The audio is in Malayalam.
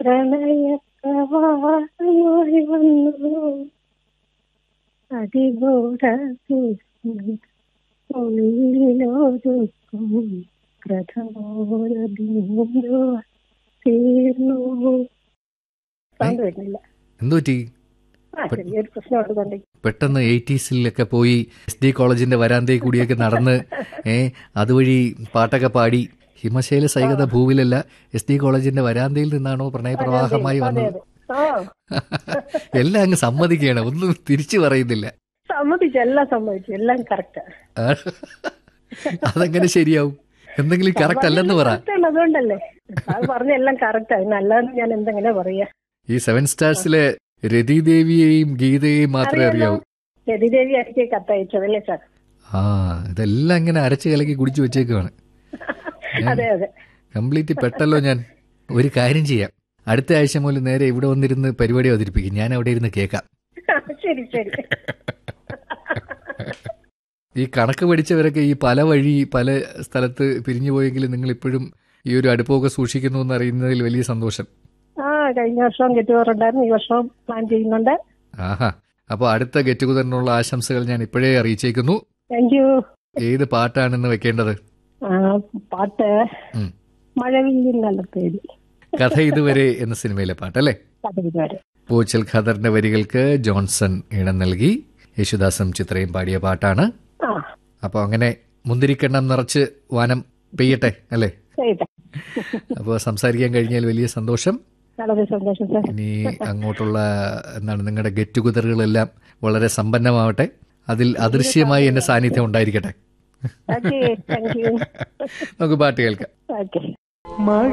പ്രണയപ്രവാഹമായി വന്നു അതിഘോര ഉള്ളിലൊതുക്കും പ്രഥമോര ബിന്ദു തീർന്നു സൗണ്ട് വരുന്നില്ല എന്തു പറ്റി ആ ചെറിയൊരു പ്രശ്നം ഉള്ളതുകൊണ്ട് പെട്ടെന്ന് എയ്റ്റീസിലൊക്കെ പോയി എസ് ഡി കോളേജിന്റെ വരാന്തയിൽ കൂടിയൊക്കെ നടന്ന് ഏ അതുവഴി പാട്ടൊക്കെ പാടി ഹിമശൈല സൈകത ഭൂവിലല്ല എസ് ഡി കോളേജിന്റെ വരാന്തയിൽ നിന്നാണോ പ്രണയപ്രവാഹമായി അതെ വന്നത് അതെ ആ എല്ലാം അങ്ങ് സമ്മതിക്കുകയാണ് ഒന്നും തിരിച്ചു പറയുന്നില്ല സമ്മതിച്ചു എല്ലാം സമ്മതിച്ചു എല്ലാം കറക്റ്റാ ആ. അതെങ്ങനെ ശരിയാവും എന്തെങ്കിലും കറക്റ്റ് അല്ലെന്ന് പറ അതുകൊണ്ടല്ലേ അത് പറഞ്ഞ എല്ലാം കറക്റ്റാ പിന്നെ അല്ലാതെ ഞാൻ എന്തെങ്ങനെ പറയാ ഈ സെവൻ സ്റ്റാർസിലെ രതിദേവിയെയും ഗീതയെയും മാത്രമേ അറിയാവൂ രതിദേവി ആയിരിക്കും കത്തയച്ചതല്ലേ സാർ ആ ഇതെല്ലാം ഇങ്ങനെ അരച്ച് കലക്കി കുടിച്ചു വെച്ചേക്കുവാണ് അതെ അതെ കംപ്ലീറ്റ് പെട്ടല്ലോ ഞാൻ ഒരു കാര്യം ചെയ്യാം അടുത്ത ആഴ്ച മുതൽ നേരെ ഇവിടെ വന്നിരുന്ന് പരിപാടി അവതരിപ്പിക്കും ഞാൻ അവിടെ ഇരുന്ന് കേൾക്കാം ശരി ശരി ഈ കണക്ക് പഠിച്ചവരൊക്കെ ഈ പല വഴി പല സ്ഥലത്ത് പിരിഞ്ഞു പോയെങ്കിലും നിങ്ങൾ ഇപ്പോഴും ഈ ഒരു അടുപ്പമൊക്കെ സൂക്ഷിക്കുന്നു എന്ന് അറിയുന്നതിൽ വലിയ സന്തോഷം ആ കഴിഞ്ഞ വർഷവും ഗെറ്റുകറുണ്ടായിരുന്നു ഈ വർഷവും പ്ലാൻ ചെയ്യുന്നുണ്ട് ആഹാ അപ്പോൾ അടുത്ത ഗെറ്റ് ടുഗദറിനുള്ള ആശംസകൾ ഞാൻ ഇപ്പോഴേ അറിയിച്ചേക്കുന്നു താങ്ക് യു ഏത് പാട്ടാണെന്ന് വെക്കേണ്ടത് പാട്ട് ഉം. മഴവില്ലിൻ നല്ല പേര് കഥ ഇതുവരെ എന്ന സിനിമയിലെ പാട്ടല്ലേ പതിവിതുവരെ പൂച്ചൽ ഖദറിന്റെ വരികൾക്ക് ജോൺസൺ ഇണം നൽകി യേശുദാസും ചിത്രയും പാടിയ പാട്ടാണ് ആ അപ്പോൾ അങ്ങനെ മുന്തിരിക്കെണ്ണം നിറച്ച് വാനം പെയ്യട്ടെ അല്ലേ ചെയ്യട്ടെ അപ്പോൾ സംസാരിക്കാൻ കഴിഞ്ഞാൽ വലിയ സന്തോഷം വളരെ സന്തോഷം സാർ ഇനി അങ്ങോട്ടുള്ള എന്താണ് നിങ്ങളുടെ ഗെറ്റ് ടുഗദറുകളെല്ലാം വളരെ സമ്പന്നമാവട്ടെ അതിൽ അദൃശ്യമായി എന്റെ സാന്നിധ്യം ഉണ്ടായിരിക്കട്ടെ ഓക്കെ താങ്ക് യു നമുക്ക് പാട്ട് കേൾക്കാം ഓക്കെ മഴ